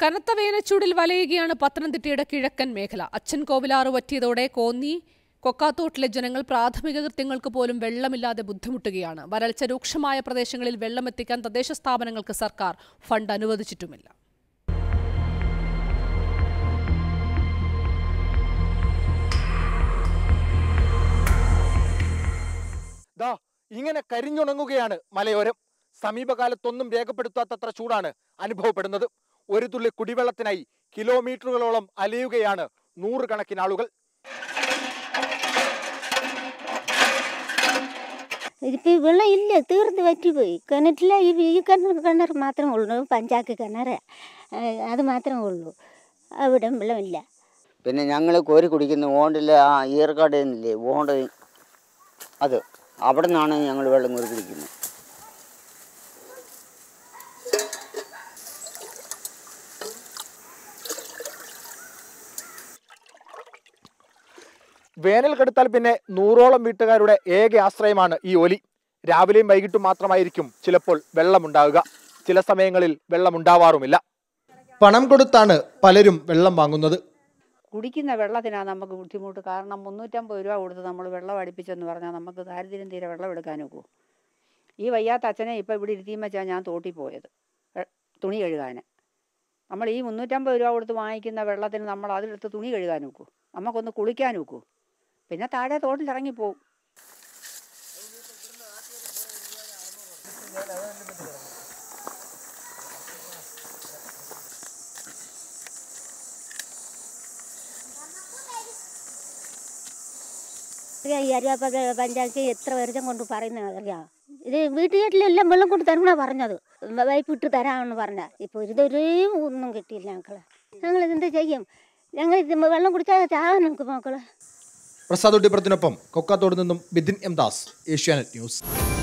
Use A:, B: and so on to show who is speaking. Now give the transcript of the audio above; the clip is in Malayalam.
A: കനത്ത വേനച്ചൂടിൽ വലയുകയാണ് പത്തനംതിട്ടയുടെ കിഴക്കൻ മേഖല അച്ഛൻ കോവിലാറ് വറ്റിയതോടെ കോന്നി കൊക്കാത്തോട്ടിലെ ജനങ്ങൾ പ്രാഥമിക കൃത്യങ്ങൾക്ക് പോലും വെള്ളമില്ലാതെ ബുദ്ധിമുട്ടുകയാണ് വരൾച്ച രൂക്ഷമായ പ്രദേശങ്ങളിൽ വെള്ളമെത്തിക്കാൻ തദ്ദേശ സ്ഥാപനങ്ങൾക്ക് സർക്കാർ ഫണ്ട് അനുവദിച്ചിട്ടുമില്ല
B: ദാ ഇങ്ങനെ കരിഞ്ഞുണങ്ങുകയാണ് മലയോരം സമീപകാലത്തൊന്നും രേഖപ്പെടുത്താത്തത്ര ചൂടാണ് അനുഭവപ്പെടുന്നത് ഒരു തുള്ളി കുടിവെള്ളത്തിനായി കിലോമീറ്ററുകളോളം അലയുകയാണ് നൂറുകണക്കിന് ആളുകൾ
C: ഇതിപ്പോൾ വെള്ളം ഇല്ല തീർത്ത് വറ്റിപ്പോയി കിണറ്റില്ല ഈ ഈ കിണർ കിണർ മാത്രമേ ഉള്ളൂ പഞ്ചായത്ത് കിണർ അത് മാത്രമേ ഉള്ളൂ അവിടെ വെള്ളമില്ല
D: പിന്നെ ഞങ്ങൾ കോരി കുടിക്കുന്ന ഓണ്ടിലെ ആ ഈർക്കാടില്ലേ ഓണ്ട് അത് അവിടെ നിന്നാണ് ഞങ്ങൾ വെള്ളം കോരി കുടിക്കുന്നത്
B: വേനൽ കടുത്താൽ പിന്നെ നൂറോളം വീട്ടുകാരുടെ ഏക ആശ്രയമാണ് ഈ ഒലി രാവിലെയും വൈകിട്ടും മാത്രമായിരിക്കും ചിലപ്പോൾ വെള്ളമുണ്ടാവുക ചില സമയങ്ങളിൽ വെള്ളമുണ്ടാവാറുമില്ല പണം കൊടുത്താണ് പലരും വെള്ളം വാങ്ങുന്നത്
E: കുടിക്കുന്ന വെള്ളത്തിനാണ് നമുക്ക് ബുദ്ധിമുട്ട് കാരണം മുന്നൂറ്റമ്പത് രൂപ കൊടുത്ത് നമ്മൾ വെള്ളം അടുപ്പിച്ചെന്ന് പറഞ്ഞാൽ നമുക്ക് ദാരിദ്ര്യം തീരെ വെള്ളം എടുക്കാൻ ഒക്കൂ ഈ വയ്യാത്ത അച്ഛനെ ഇപ്പോൾ ഇവിടെ ഇരുത്തിയും വെച്ചാൽ ഞാൻ തോട്ടിൽ പോയത് വെ- തുണി കഴുകാൻ നമ്മൾ ഈ മുന്നൂറ്റമ്പത് രൂപ കൊടുത്ത് വാങ്ങിക്കുന്ന വെള്ളത്തിന് നമ്മൾ അതിലെടുത്ത് തുണി കഴുകാൻ ഒക്കൂ നമുക്കൊന്ന് കുളിക്കാൻ ഒക്കൂ പിന്നെ താഴെ തോട്ടിൽ ഇറങ്ങിപ്പോവും
C: അറിയാം ഈ അരുവാപ്പ പഞ്ചായത്ത് എത്ര വരുഷം കൊണ്ട് പറയുന്നത് അറിയാം ഇത് വീട്ടുകേട്ടിലെല്ലാം വെള്ളം കൊണ്ട് തരുമെന്നാണ് പറഞ്ഞത് പൈപ്പ് ഇട്ട് തരാമെന്ന് പറഞ്ഞ ഇപ്പോൾ ഇതൊരേ ഒന്നും കിട്ടിയില്ല ഞങ്ങൾ ഞങ്ങൾ ഇതെന്ത് ചെയ്യും ഞങ്ങൾ ഇത് വെള്ളം കുടിച്ചാൽ ചാകാൻ നോക്കും മക്കള്
B: പ്രസാദ് ഒട്ടിപ്പുറത്തിനൊപ്പം കൊക്കാത്തോട് നിന്നും ബിദിൻ എം ദാസ് ഏഷ്യാനെറ്റ് ന്യൂസ്